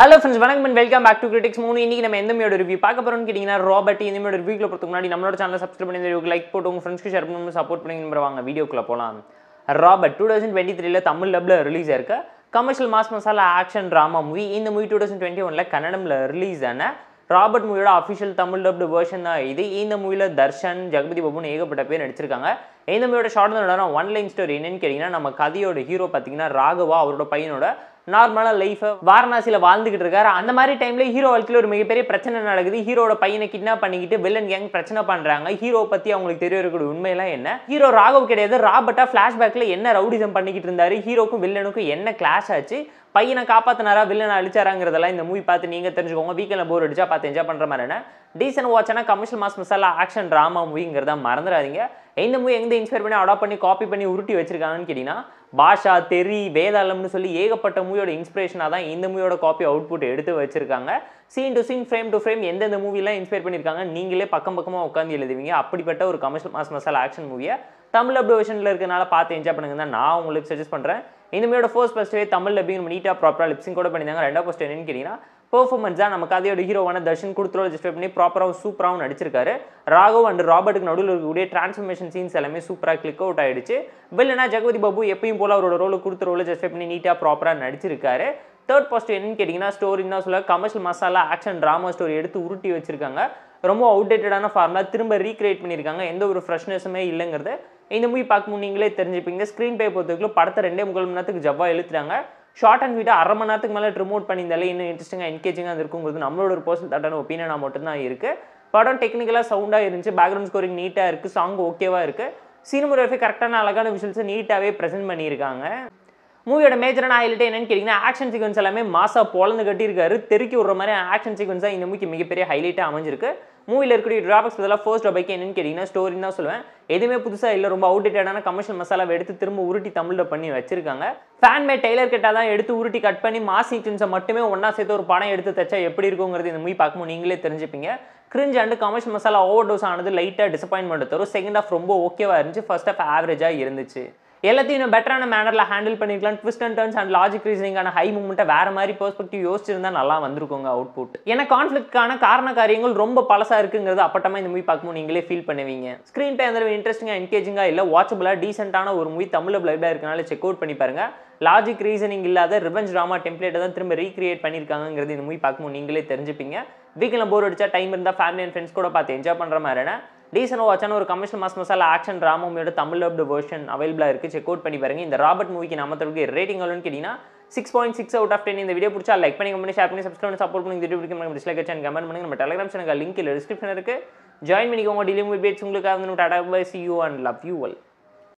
hello friends வணக்கம் and welcome back to critics மூணு இன்னைக்கு நம்ம எந்த மூவியோட ரிவ்யூ பார்க்க போறோம்னு கேட்டிங்கன்னா ராபர்ட் இந்த மூவியோட ரிவ்யூல போகிறதுக்கு முன்னாடி நம்மளோட சேனல் சப்ஸ்கிரைப் பண்ணி இந்த லைக் போட்டு உங்கள் ஃப்ரெண்ட்ஸ்க்கு ஷேர் பண்ணி சப்போர்ட் பண்ணி நம்பர் வாங்க வீடியோக்குள்ள போகலாம் ராபர்ட் டூ தௌசண்ட் டுவெண்ட்டி த்ரீல தமிழ் டப்ல ரிலீஸ் ஆயிருக்க commercial mass masala action drama movie இந்த மூவி டூ தௌசண்ட் டுவெண்ட்டி ஒன்ல கன்னடம்ல ரிலீஸ் ஆன ராபர்ட் மூவியோட அஃபிஷியல் தமிழ் டப்டு வேர்ஷன் தான் இது இந்த மூவியில் தர்ஷன் ஜெகபதி பாபுன்னு ஏகப்பட்ட பேர் நடிச்சிருக்காங்க இந்த மூவியோட ஷார்ட் தான் ஒன் லைன் ஸ்டோரி என்னன்னு கேட்டிங்கன்னா நம்ம கதையோட ஹீரோ பார்த்தீங்கன்னா ராகவா அவரோட பையனோட நார்மலாக லைஃபை வாரணாசியில் வாழ்ந்துகிட்டு இருக்காரு அந்த மாதிரி டைம்ல ஹீரோ வாழ்க்கையில் ஒரு மிகப்பெரிய பிரச்சனை நடக்குது ஹீரோட பையனை கிட்னாப் பண்ணிக்கிட்டு வில்லன் கேங் பிரச்சனை பண்றாங்க ஹீரோ பத்தி அவங்களுக்கு தெரிய இருக்கக்கூடிய உண்மையெல்லாம் என்ன ஹீரோ ராகவ் கிடையாது ராபர்ட்டா ஃபிளாஷ்பேக்ல என்ன ரவுடிசம் பண்ணிக்கிட்டு இருந்தாரு ஹீரோக்கும் வில்லனுக்கும் என்ன கிளாஷ் ஆச்சு பையனை காப்பாத்தினாரா வில்லனை அழிச்சாராங்கிறதெல்லாம் இந்த மூவி பார்த்து நீங்க தெரிஞ்சுக்கோங்க வீக்கெண்ட்ல போர் அடிச்சா பார்த்து என்ஜாய் பண்ற மாதிரி என்ன டீசன்ட் வாட்ச்னா commercial mass masala action drama மூவிங்கிறத மறந்துடாதீங்க இந்த மூவி எங்க இன்ஸ்பயர் பண்ணி அடாப்ட் பண்ணி காப்பி பண்ணி உருட்டி வச்சிருக்காங்கன்னு கேட்டீங்கன்னா பாஷா தெரி வேதாளம்னு சொல்லி ஏகப்பட்ட மூவியோட இன்ஸ்பிரேஷனாக தான் இந்த மூவியோட காப்பி அவுட்புட் எடுத்து வச்சிருக்காங்க scene to scene frame to frame எந்தெந்த மூவிலாம் இன்ஸ்பயர் பண்ணியிருக்காங்க நீங்களே பக்கம் பக்கமாக உட்காந்து எழுதுவீங்க அப்படிப்பட்ட ஒரு கமர்ஷியல் மாஸ் மசாலா ஆக்ஷன் மூவியை தமிழ் அப்டு வெர்ஷனில் இருக்கனால பார்த்து என்ஜாய் பண்ணுங்க தான் நான் உங்களுக்கு சஜஸ்ட் பண்ணுறேன் இந்த மூவியோட ஃபர்ஸ்ட் ஃபஸ்ட்டே தமிழ் டப்பிங் நம்ம நீட்டாக ப்ராப்பராக லிப்ஸிங் கூட பண்ணியிருந்தாங்க ரெண்டாவது ஃபஸ்ட் என்னன்னு கேட்டிங்கன்னா பெர்ஃபார்மன்ஸ் தான் நம்ம கதையோட ஹீரோவான தர்ஷன் கொடுத்துருவ ஜஸ்ட் பண்ணி ப்ராப்பராகவும் சூப்பராகவும் நடிச்சிருக்காரு ராகவ் அண்ட் ராபர்ட்டுக்கு நடுவில் இருக்கக்கூடிய டிரான்ஸ்ஃபர்மேஷன் சீன்ஸ் எல்லாமே சூப்பராக கிளிக் அவுட் ஆயிடுச்சு வில்லனா ஜெகவதி பாபு எப்பயும் போல அவரோட ரோல் கொடுத்த ரோல் ஜஸ்ட் பண்ணி நீட்டாக ப்ராப்பராக நடிச்சிருக்காரு தேர்ட் பாசிட்டிவ் என்னன்னு கேட்டிங்கன்னா ஸ்டோரின்னு தான் சொல்ல commercial masala action drama story எடுத்து உருட்டி வச்சிருக்காங்க ரொம்ப அவுடேட்டடான ஃபார்முலா திரும்ப ரீக்ரியேட் பண்ணியிருக்காங்க எந்த ஒரு ஃப்ரெஷ்னஸுமே இல்லைங்கிறது இந்த மூவி பார்க்கும்போது நீங்களே தெரிஞ்சுப்பீங்க ஸ்க்ரீன் பே பொறுத்தவரைக்கும் படத்தை ரெண்டே முக்கால் மணி நேரத்துக்கு ஜவ்வா இழுத்துறாங்க ஷார்ட் அண்ட் வீட்டாக அரை மணி நேரத்துக்கு மேலே ரிமோட் பண்ணியிருந்தாலே இன்னும் இன்ட்ரெஸ்டிங்காக என்கேஜிங்காக இருக்குங்கிறது நம்மளோட ஒரு பர்சனல் தாட்டான ஒப்பீனியனாக மட்டும்தான் இருக்குது படம் டெக்னிக்கலாக சவுண்டாக இருந்துச்சு பேக்ரவுண்ட் ஸ்கோரிங் நீட்டாக இருக்குது சாங் ஓகேவாக இருக்குது சினிமோகிராஃபி கரெக்டான அழகான விஷுவல்ஸை நீட்டாகவே ப்ரெசென்ட் பண்ணியிருக்காங்க மூவியோட மேஜரான ஹைலைட் என்னன்னு கேட்டிங்கன்னா ஆக்ஷன் சீக்வன்ஸ் எல்லாமே மாசா பொழந்து கட்டியிருக்காரு தெருக்கி விடுற மாதிரி ஆக்ஷன் சீக்வன்ஸ் தான் இந்த மூவிக்கு மிகப்பெரிய ஹைலைட்டாக அமைஞ்சிருக்கு மூவியில் இருக்கக்கூடிய டிராபிக்ஸ் பதிலாக ஃபர்ஸ்ட் பைக் என்னன்னு கேட்டிங்கன்னா ஸ்டோரின்னு தான் சொல்லுவேன் எதுவுமே புதுசாக இல்லை ரொம்ப அவுடேட்டடான கமர்ஷியல் மசாலாவை எடுத்து திரும்ப உருட்டி தமிழில் பண்ணி வச்சிருக்காங்க ஃபேன் மே டெய்லர் கிட்ட தான் எடுத்து உருட்டி கட் பண்ணி மாஸ் சீக்வன்ஸை மட்டுமே ஒன்றா சேர்த்து ஒரு படம் எடுத்து தச்சா எப்படி இருக்குங்கிறது இந்த மூவி பார்க்கும்போது நீங்களே தெரிஞ்சுப்பீங்க cringe and commercial masala overdose ஆனது லைட்டாக டிசப்பாயின்மெண்ட் தரும் செகண்ட் ஆஃப் ரொம்ப ஓகேவாக இருந்துச்சு ஃபர்ஸ்ட் ஆஃப் ஆவரேஜாக இருந்துச்சு எல்லாத்தையும் இன்னும் பெட்டரான மேனரில் ஹேண்டில் பண்ணிருக்கலாம் twist and turns and logic ரீசனிங்கான ஹை மூமெண்ட்டை வேற மாதிரி பெர்ஸ்பெக்டிவ் யோசிச்சிருந்தா நல்லா வந்திருக்குங்க அவுட்புட் ஏன்னா கான்ஃப்ளிக்ட்கான காரண காரியங்கள் ரொம்ப பழசா இருக்குங்கிறது அப்பட்டமா இந்த மூவி பார்க்கும்போது நீங்களே ஃபீல் பண்ணுவீங்க ஸ்க்ரீன் பே அந்த இன்ட்ரெஸ்டிங்காக என்கேஜிங்காக இல்லை வாட்சபிளாக டீசென்ட்டான ஒரு மூவி தமிழில் பிளைடாக இருக்கனால செக் அவுட் பண்ணி பாருங்க லாஜிக் ரீசனிங் இல்லாத ரிவெஞ்ச் ட்ராமா டெம்ப்ளேட்டை தான் திரும்ப ரீக்ரியேட் பண்ணியிருக்காங்கிறது இந்த மூவி பார்க்கும்போது நீங்களே தெரிஞ்சுப்பீங்க வீக்கில் போர் அடிச்சா டைம் இருந்தால் ஃபேமிலி அண்ட் ஃப்ரெண்ட்ஸ் கூட பார்த்து என்ஜாய் பண்ணுற மாதிரினா டீசன் வாட்சான ஒரு commercial mass masala action drama மூவியோட தமிழ் அப்டு வெர்ஷன் அவைலபிளாக இருக்குது செக் அவுட் பண்ணி பாருங்க இந்த ராபர்ட் மூவிக்கு நம்ம தரக்கு ரேட்டிங் எவ்வளோன்னு கேட்டிங்கன்னா six point six out of ten இந்த வீடியோ பிடிச்சா லைக் பண்ணி கமெண்ட் ஷேர் பண்ணி சப்ஸ்கிரைப் பண்ணி சப்போர்ட் பண்ணி இந்த வீடியோ பிடிக்கும் டிஸ்லைக் சேனல் கமெண்ட் பண்ணி நம்ம டெலிகிராம் சேனல் லிங்க் இல்லை டிஸ்கிரிப்ஷன் இருக்குது ஜாயின் பண்ணிக்கோங்க டெலிவரி பேட்ஸ் உங்களுக்காக டாடா bye see you and love you well